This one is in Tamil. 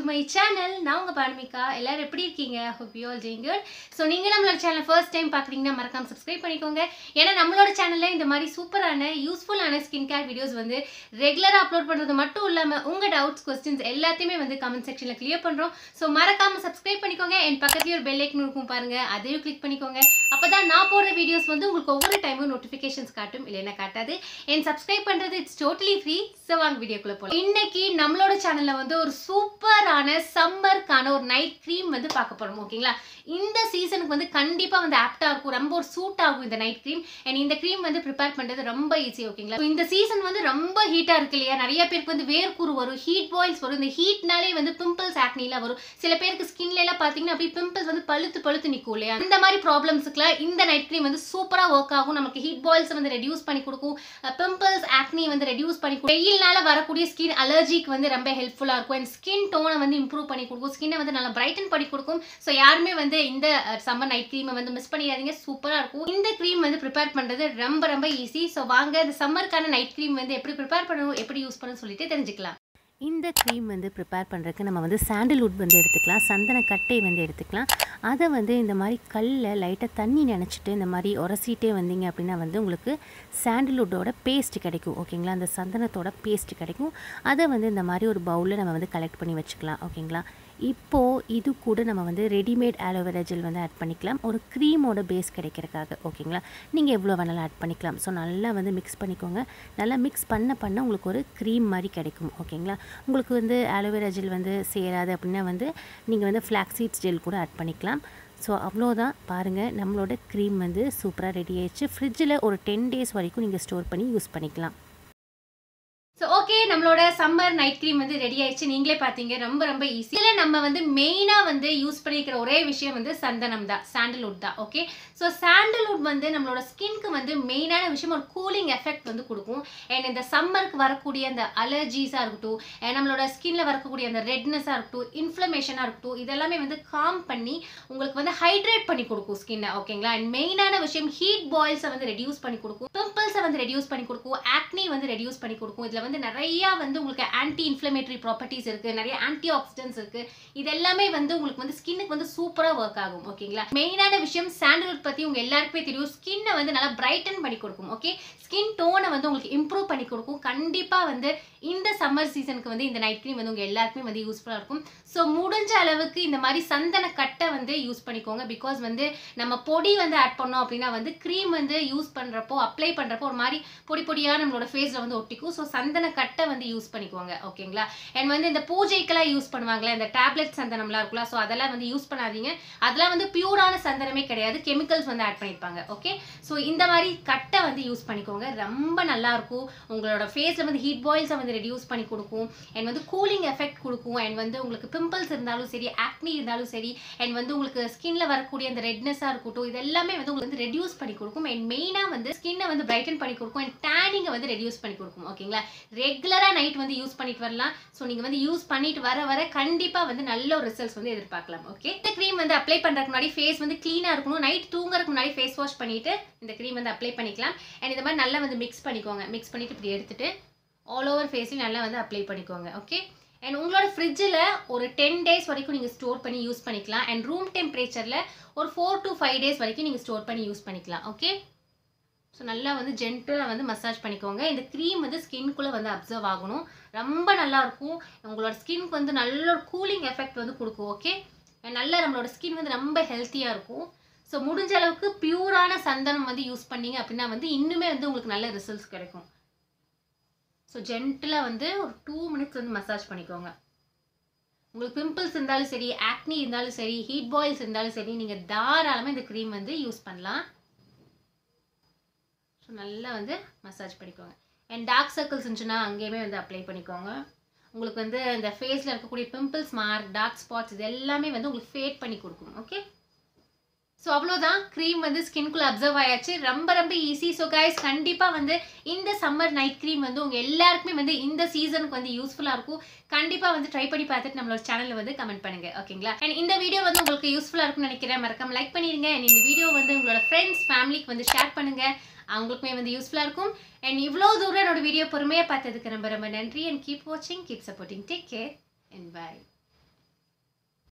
மை சேனல் நான் உங்கள் பானுமிகா எல்லாரும் எப்படி இருக்கீங்க hope you all doing good so நீங்கள் நம்மளோட சேனல் ஃபர்ஸ்ட் டைம் பார்க்குறீங்கன்னா மறக்காம சப்ஸ்கிரைப் பண்ணிக்கோங்க ஏன்னா நம்மளோட சேனலில் இந்த மாதிரி சூப்பரான யூஸ்ஃபுல்லான ஸ்கின் கேர் வீடியோஸ் வந்து ரெகுலராக அப்லோட் பண்ணுறது மட்டும் இல்லாமல் உங்கள் டவுட்ஸ் கொஸ்டின்ஸ் எல்லாத்தையுமே வந்து கமெண்ட் செக்ஷனில் கிளியர் பண்ணுறோம் ஸோ மறக்காம சப்ஸ்கிரைப் பண்ணிக்கோங்க என் பக்கத்துலேயே ஒரு பெல் ஐக்கன் இருக்கும் பாருங்க அதையும் கிளிக் பண்ணிக்கோங்க அப்போ தான் நான் போடுற வீடியோஸ் வந்து உங்களுக்கு ஒவ்வொரு டைமும் நோட்டிஃபிகேஷன்ஸ் காட்டும் இல்லைன்னா காட்டாது என் சப்ஸ்கிரைப் பண்ணுறது இட்ஸ் டோட்டலி ஃப்ரீ ஸோ வாங்க வீடியோக்குள்ளே போகலாம் இன்னைக்கு நம்மளோட சேனலில் வந்து ஒரு சூப்பரான சம்மருக்கான ஒரு நைட் க்ரீம் வந்து பார்க்க போகிறோம் ஓகேங்களா இந்த சீசனுக்கு வந்து கண்டிப்பாக வந்து ஆப்டாக இருக்கும் ரொம்ப ஒரு சூட் ஆகும் இந்த நைட் க்ரீம் அண்ட் இந்த க்ரீம் வந்து ப்ரிப்பேர் பண்ணுறது ரொம்ப ஈஸி ஓகேங்களா So, இந்த சீசன் வந்து ரொம்ப ஹீட்டாக இருக்கு இல்லையா நிறைய பேருக்கு வந்து வேர்க்கூறு வரும் ஹீட் பாயில்ஸ் வரும் இந்த ஹீட்னாலே வந்து பிம்பிள்ஸ் ஆக்னிலாம் வரும் சில பேருக்கு ஸ்கின்ல எல்லாம் பார்த்தீங்கன்னா அப்படியே பிம்பிள்ஸ் வந்து பழுத்து பழுத்து நிற்கும் இல்லையா இந்த மாதிரி ப்ராப்ளம்ஸுக்குலாம் இந்த நைட் க்ரீம் வந்து சூப்பராக ஒர்க் ஆகும் நமக்கு ஹீட் பாயில்ஸ் வந்து ரெடியூஸ் பண்ணி கொடுக்கும் பிம்பிள்ஸ் ஆக்னி வந்து ரெடியூஸ் பண்ணி கொடுக்கும் வெயில்னால வரக்கூடிய ஸ்கின் அலர்ஜிக்கு வந்து ரொம்ப ஹெல்ப்ஃபுல்லாக இருக்கும் அண்ட் ஸ்கின் டோனை வந்து இம்ப்ரூவ் பண்ணி கொடுக்கும் ஸ்கின்னை வந்து நல்லா பிரைட்டன் பண்ணி கொடுக்கும் ஸோ யாருமே வந்து இந்த சம்மர் நைட் க்ரீமை வந்து மிஸ் பண்ணிடாதீங்க சூப்பராக இருக்கும் இந்த க்ரீம் வந்து ப்ரிப்பேர் பண்ணுறது ரொம்ப ரொம்ப ஈஸி ஸோ வாங்க இந்த சம்மருக்கான நைட் க்ரீம் வந்து எப்படி ப்ரிப்பேர் பண்ணணும் எப்படி யூஸ் பண்ணணும்னு சொல்லிட்டு தெரிஞ்சுக்கலாம் இந்த க்ரீம் வந்து ப்ரிப்பேர் பண்ணுறதுக்கு நம்ம வந்து சாண்டில்வுட் வந்து எடுத்துக்கலாம் சந்தன கட்டை வந்து எடுத்துக்கலாம் அதை வந்து இந்த மாதிரி கல்லில் லைட்டாக தண்ணி நினச்சிட்டு இந்த மாதிரி உரசிட்டே வந்தீங்க அப்படின்னா வந்து உங்களுக்கு சாண்டில்வுட்டோட பேஸ்ட் கிடைக்கும் ஓகேங்களா அந்த சந்தனத்தோட பேஸ்ட் கிடைக்கும் அதை வந்து இந்த மாதிரி ஒரு பவுலில் நம்ம வந்து கலெக்ட் பண்ணி வச்சுக்கலாம் ஓகேங்களா இப்போது இது கூட நம்ம வந்து ரெடிமேட் ஆலோவேரா ஜெல் வந்து ஆட் பண்ணிக்கலாம் ஒரு க்ரீமோட பேஸ் கிடைக்கிறதுக்காக ஓகேங்களா நீங்கள் எவ்வளோ வேணாலும் ஆட் பண்ணிக்கலாம் ஸோ நல்லா வந்து மிக்ஸ் பண்ணிக்கோங்க நல்லா மிக்ஸ் பண்ண பண்ண உங்களுக்கு ஒரு க்ரீம் மாதிரி கிடைக்கும் ஓகேங்களா உங்களுக்கு வந்து ஆலோவேரா ஜெல் வந்து சேராது அப்படின்னா வந்து நீங்கள் வந்து ஃப்ளாக்ஸீட்ஸ் ஜெல் கூட ஆட் பண்ணிக்கலாம் ஸோ அவ்வளோதான் பாருங்கள் நம்மளோட க்ரீம் வந்து சூப்பராக ரெடி ஆயிடுச்சு ஃப்ரிட்ஜில் ஒரு டென் டேஸ் வரைக்கும் நீங்கள் ஸ்டோர் பண்ணி யூஸ் பண்ணிக்கலாம் ஸோ ஓகே நம்மளோட சம்மர் நைட் க்ரீம் வந்து ரெடி ஆயிடுச்சு நீங்களே பார்த்தீங்க ரொம்ப ரொம்ப ஈஸி இதில் நம்ம வந்து மெயினாக வந்து யூஸ் பண்ணிக்கிற ஒரே விஷயம் வந்து சந்தனம் தான் சாண்டல்வுட் தான் ஓகே ஸோ சாண்டல்வுட் வந்து நம்மளோட ஸ்கின்க்கு வந்து மெயினான விஷயம் ஒரு கூலிங் எஃபெக்ட் வந்து கொடுக்கும் அண்ட் இந்த சம்மருக்கு வரக்கூடிய அந்த அலர்ஜிஸாக இருக்கட்டும் and நம்மளோட ஸ்கின்ல வரக்கூடிய அந்த ரெட்னஸாக இருக்கட்டும் இன்ஃப்ளமேஷனாக இருக்கட்டும் இதெல்லாமே வந்து காம் பண்ணி உங்களுக்கு வந்து ஹைட்ரேட் பண்ணி கொடுக்கும் ஸ்கின்னை ஓகேங்களா அண்ட் மெயினான விஷயம் ஹீட் பாயில்ஸை வந்து ரெடியூஸ் பண்ணி கொடுக்கும் பிம்பிள்ஸை வந்து ரெடியூஸ் பண்ணி கொடுக்கும் ஆக்னி வந்து ரெடியூஸ் பண்ணி கொடுக்கும் இதில் வந்து நிறைய வந்து உங்களுக்கு ஆன்டி இன்ஃப்ளமேட்டரி ப்ராப்பர்ட்டிஸ் இருக்குது நிறைய ஆன்டி ஆக்சிடென்ட்ஸ் இருக்குது இது எல்லாமே வந்து உங்களுக்கு வந்து ஸ்கின்னுக்கு வந்து சூப்பராக ஒர்க் ஆகும் ஓகேங்களா மெயினான விஷயம் சாண்டல்வுட் பற்றி உங்கள் எல்லாருக்குமே தெரியும் ஸ்கின்னை வந்து நல்லா பிரைட்டன் பண்ணி கொடுக்கும் ஓகே ஸ்கின் டோனை வந்து உங்களுக்கு இம்ப்ரூவ் பண்ணி கொடுக்கும் கண்டிப்பாக வந்து இந்த சம்மர் சீசனுக்கு வந்து இந்த நைட் க்ரீம் வந்து உங்கள் எல்லாருக்குமே வந்து யூஸ்ஃபுல்லாக இருக்கும் ஸோ முடிஞ்ச அளவுக்கு இந்த மாதிரி சந்தன கட்டை வந்து யூஸ் பண்ணிக்கோங்க பிகாஸ் வந்து நம்ம பொடி வந்து ஆட் பண்ணோம் அப்படின்னா வந்து க்ரீம் வந்து யூஸ் பண்ணுறப்போ அப்ளை பண்ணுறப்போ ஒரு மாதிரி பொடி பொடியாக நம்மளோட ஃபேஸில் வந்து ஒட்டிக்கும் ஸோ சந்தன கட்டை வந்து யூஸ் பண்ணிக்கோங்க ஓகேங்களா அண்ட் வந்து இந்த பூஜைக்கெல்லாம் யூஸ் பண்ணுவாங்களே இந்த டேப்லெட் சந்தனம்லாம் இருக்குல்ல ஸோ அதெல்லாம் வந்து யூஸ் பண்ணாதீங்க அதெல்லாம் வந்து பியூரான சந்தனமே கிடையாது கெமிக்கல்ஸ் வந்து ஆட் பண்ணியிருப்பாங்க ஓகே ஸோ இந்த மாதிரி கட்டை வந்து யூஸ் பண்ணிக்கோங்க ரொம்ப நல்லா இருக்கும் உங்களோட ஃபேஸில் வந்து ஹீட் பாயில்ஸை வந்து ரெடியூஸ் பண்ணி கொடுக்கும் அண்ட் வந்து கூலிங் எஃபெக்ட் கொடுக்கும் அண்ட் வந்து உங்களுக்கு பிம்பிள்ஸ் இருந்தாலும் சரி ஆக்னி இருந்தாலும் சரி அண்ட் வந்து உங்களுக்கு ஸ்கின்ல வரக்கூடிய அந்த ரெட்னஸாக இருக்கட்டும் இது எல்லாமே வந்து உங்களுக்கு வந்து ரெடியூஸ் பண்ணி கொடுக்கும் அண்ட் மெயினாக வந்து ஸ்கின்னை வந்து பிரைட்டன் பண்ணி கொடுக்கும் அண்ட் டேனிங்கை வந்து ரெடியூஸ் பண்ணி கொடுக்கும் ஓகேங்களா ரெகுலராக நைட் வந்து யூஸ் பண்ணிட்டு வரலாம் ஸோ நீங்கள் வந்து யூஸ் பண்ணிட்டு வர வர கண்டிப்பாக வந்து நல்ல ஒரு ரிசல்ட்ஸ் வந்து எதிர்பார்க்கலாம் ஓகே இந்த க்ரீம் வந்து அப்ளை பண்ணுறதுக்கு முன்னாடி ஃபேஸ் வந்து க்ளீனாக இருக்கணும் நைட் தூங்குறதுக்கு முன்னாடி ஃபேஸ் வாஷ் பண்ணிட்டு இந்த க்ரீம் வந்து அப்ளை பண்ணிக்கலாம் அண்ட் இந்த மாதிரி நல்லா வந்து மிக்ஸ் பண்ணிக்கோங்க மிக்ஸ் பண்ணிட்டு இப்படி எடுத்துட்டு ஆல் ஓவர் ஃபேஸ்லையும் நல்லா வந்து அப்ளை பண்ணிக்கோங்க ஓகே அண்ட் உங்களோட ஃப்ரிட்ஜில் ஒரு டென் டேஸ் வரைக்கும் நீங்கள் ஸ்டோர் பண்ணி யூஸ் பண்ணிக்கலாம் அண்ட் ரூம் டெம்பரேச்சரில் ஒரு ஃபோர் டு ஃபைவ் டேஸ் வரைக்கும் நீங்கள் ஸ்டோர் பண்ணி யூஸ் பண்ணிக்கலாம் ஓகே ஸோ நல்லா வந்து ஜென்டலாக வந்து மசாஜ் பண்ணிக்கோங்க இந்த க்ரீம் வந்து ஸ்கின்குள்ளே வந்து அப்சர்வ் ஆகணும் ரொம்ப நல்லா இருக்கும் உங்களோட ஸ்கின்க்கு வந்து நல்ல ஒரு கூலிங் எஃபெக்ட் வந்து கொடுக்கும் ஓகே நல்லா நம்மளோட ஸ்கின் வந்து ரொம்ப ஹெல்த்தியாக இருக்கும் ஸோ முடிஞ்ச அளவுக்கு பியூரான சந்தனம் வந்து யூஸ் பண்ணீங்க அப்படின்னா வந்து இன்னுமே வந்து உங்களுக்கு நல்ல ரிசல்ட்ஸ் கிடைக்கும் ஸோ ஜென்டலாக வந்து ஒரு டூ மினிட்ஸ் வந்து மசாஜ் பண்ணிக்கோங்க உங்களுக்கு பிம்பிள்ஸ் இருந்தாலும் சரி ஆக்னி இருந்தாலும் சரி ஹீட் பாயில்ஸ் இருந்தாலும் சரி நீங்கள் தாராளமாக இந்த க்ரீம் வந்து யூஸ் பண்ணலாம் ஸோ நல்லா வந்து மசாஜ் பண்ணிக்கோங்க அண்ட் டார்க் சர்க்கிள்ஸ் இருந்துச்சுன்னா அங்கேயுமே வந்து அப்ளை பண்ணிக்கோங்க உங்களுக்கு வந்து இந்த ஃபேஸில் இருக்கக்கூடிய பிம்பிள்ஸ் மார்க் டார்க் ஸ்பாட்ஸ் இது எல்லாமே வந்து உங்களுக்கு ஃபேட் பண்ணி கொடுக்கும் ஓகே ஸோ அவ்வளோதான் க்ரீம் வந்து ஸ்கின்குள்ளே அப்சர்வ் ஆயாச்சு ரொம்ப ரொம்ப ஈஸி ஸோ கைஸ் கண்டிப்பாக வந்து இந்த சம்மர் நைட் க்ரீம் வந்து உங்கள் எல்லாருக்குமே வந்து இந்த சீசனுக்கு வந்து யூஸ்ஃபுல்லாக இருக்கும் கண்டிப்பாக வந்து ட்ரை பண்ணி பார்த்துட்டு நம்மளோட சேனலில் வந்து கமெண்ட் பண்ணுங்க ஓகேங்களா அண்ட் இந்த வீடியோ வந்து உங்களுக்கு யூஸ்ஃபுல்லாக இருக்கும்னு நினைக்கிறேன் மறக்காம லைக் பண்ணிடுங்க அண்ட் இந்த வீடியோ வந்து உங்களோட ஃப்ரெண்ட்ஸ் ஃபேமிலிக்கு வந்து ஷேர் பண்ணுங்க அவங்களுக்குமே வந்து யூஸ்ஃபுல்லாக இருக்கும் அண்ட் இவ்வளோ தூரம் என்னோட வீடியோ பொறுமையாக பார்த்ததுக்கு ரொம்ப ரொம்ப நன்றி அண்ட் கீப் வாட்சிங் keep supporting take care and by